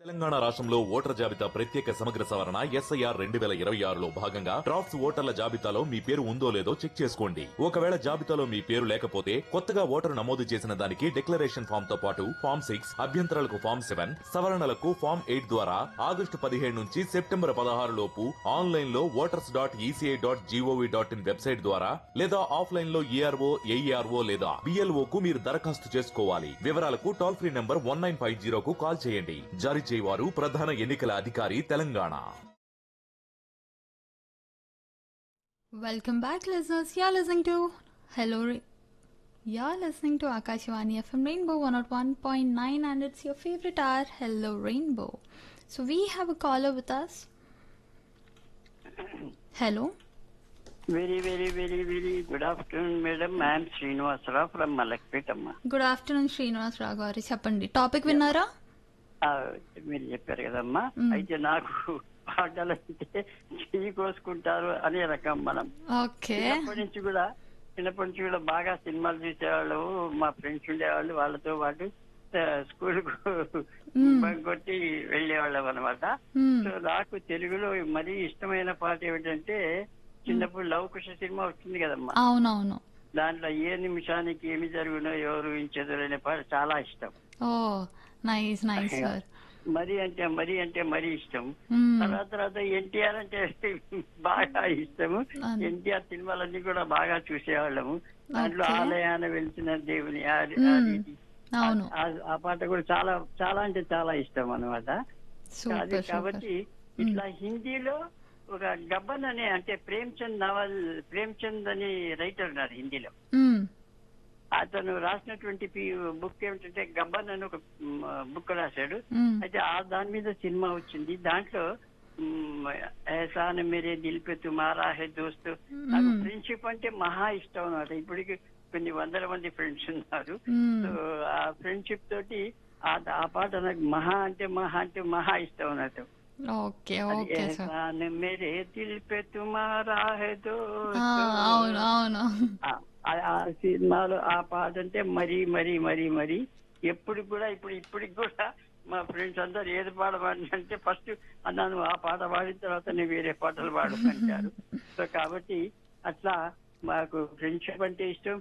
తెలంగాణ రాష్ట్రంలో ఓటర్ జాబితా ప్రత్యేక సమగ్ర సవరణ ఎస్ఐఆర్ రెండు వేల ఇరవై ఆరులో భాగంగా డ్రాఫ్ట్స్ ఓటర్ల జాబితాలో మీ పేరు ఉందో లేదో చెక్ చేసుకోండి ఒకవేళ జాబితాలో మీ పేరు లేకపోతే కొత్తగా ఓటరు నమోదు చేసిన దానికి డిక్లరేషన్ ఫామ్ తో పాటు ఫామ్ సిక్స్ అభ్యంతరాలకు ఫామ్ సెవెన్ సవరణలకు ఫామ్ ఎయిట్ ద్వారా ఆగస్టు పదిహేడు నుంచి సెప్టెంబర్ పదహారు లోపు ఆన్లైన్ లో voters dot ECI dot GOV dot in website ద్వారా లేదా ఆఫ్లైన్ లో ఏఆర్ఓ ఏఈఆర్ఓ లేదా బిఎల్ఓ కు మీరు దరఖాస్తు చేసుకోవాలి వివరాలకు toll free number one nine five జీరోకు కాల్ చేయండి జారీ చేయవారు ప్రధాన ఎన్నికల అధికారి Telangana Welcome back, listeners. You're listening to Hello. Ra- You're listening to Akashvani FM Rainbow 101.9, and it's your favorite hour, Hello Rainbow. So we have a caller with us. Hello. Very very very very good afternoon madam I'm Srinivasarao from Malakpet అమ్మ good afternoon Srinivas రావు గారు చెప్పండి topic విన్నారా ఆ, మీరు చెప్పారు కదమ్మా అయితే నాకు పాటలు అంటే చెయ్యి కోసుకుంటారు అనే రకం మనం ఓకే చిన్నప్పటి నుంచి కూడా చిన్నప్పటి నుంచి కూడా బాగా సినిమాలు చూసేవాళ్ళు మా ఫ్రెండ్స్ ఉండేవాళ్ళు వాళ్ళతో పాటు స్కూల్ కొట్టి వెళ్ళేవాళ్ళం అనమాట Hmm. సో నాకు తెలుగులో మరీ ఇష్టమైన పాట ఏమిటంటే చిన్నప్పుడు లవ్ కుష సినిమా వచ్చింది కదమ్మా అవునవును దాంట్లో ఏ నిమిషానికి ఏమి జరుగునో ఎవరు ఊహించదు అనే పాట చాలా ఇష్టం ఓ నైస్ నైస్ సార్ మరి అంటే మరి అంటే మరీ ఇష్టం Hmm. తర్వాత తర్వాత ఎన్టీఆర్ అంటే బాగా ఇష్టము అవును. ఎన్టీఆర్ సినిమాలన్నీ కూడా బాగా చూసేవాళ్ళము దాంట్లో Okay. ఆలయాన వెలిసిన దేవుని ఆ- Hmm. అది- అవును ఆ- ఆ పాట కూడా చాలా చాలా అంటే చాలా ఇష్టం అనమాట అది సూపర్ సూపర్ కాబట్టి ఇట్లా హిందీలో ఒక గబ్బన్ అనే అంటే ప్రేమ్చంద్ నవల్ ప్రేమ్చంద్ అని రైటర్ ఉన్నారు హిందీలో అతను రాసినటువంటి బుక్ ఏమిటంటే గబ్బన్ అని ఒక బుక్ రాశాడు అయితే ఆ దాని మీద సినిమా వచ్చింది దాంట్లో మ్, ఏసాన్ మేరే దిల్ పే తుమారా హే దోస్త్ నాకు ఫ్రెండ్షిప్ అంటే మహా ఇష్టం అన్నమాట ఇప్పటికి కొన్ని వందల మంది ఫ్రెండ్స్ ఉన్నారు సో ఆ ఫ్రెండ్షిప్ తోటి ఆ ఆ పాట నాకు మహా అంటే మహా అంటే మహా ఇష్టం అన్నట్టు ఓకే అది ఓకే సార్ ఏసాన్ మేరే దిల్ పే తుమారా హే దోస్త్ అవును అవును ఆ- ఆ- ఆ సినిమాలో ఆ పాట అంటే మరీ మరీ మరీ మరీ ఎప్పుడు కూడా ఇప్పుడు ఇప్పటికి కూడా మా ఫ్రెండ్స్ అందరు ఏది పాడమని అంటే ఫస్ట్ అన్నాను ఆ పాట పాడిన తర్వాత నేను వేరే పాటలు పాడమంటారు సో కాబట్టి అట్లా మాకు ఫ్రెండ్షిప్ అంటే ఇష్టం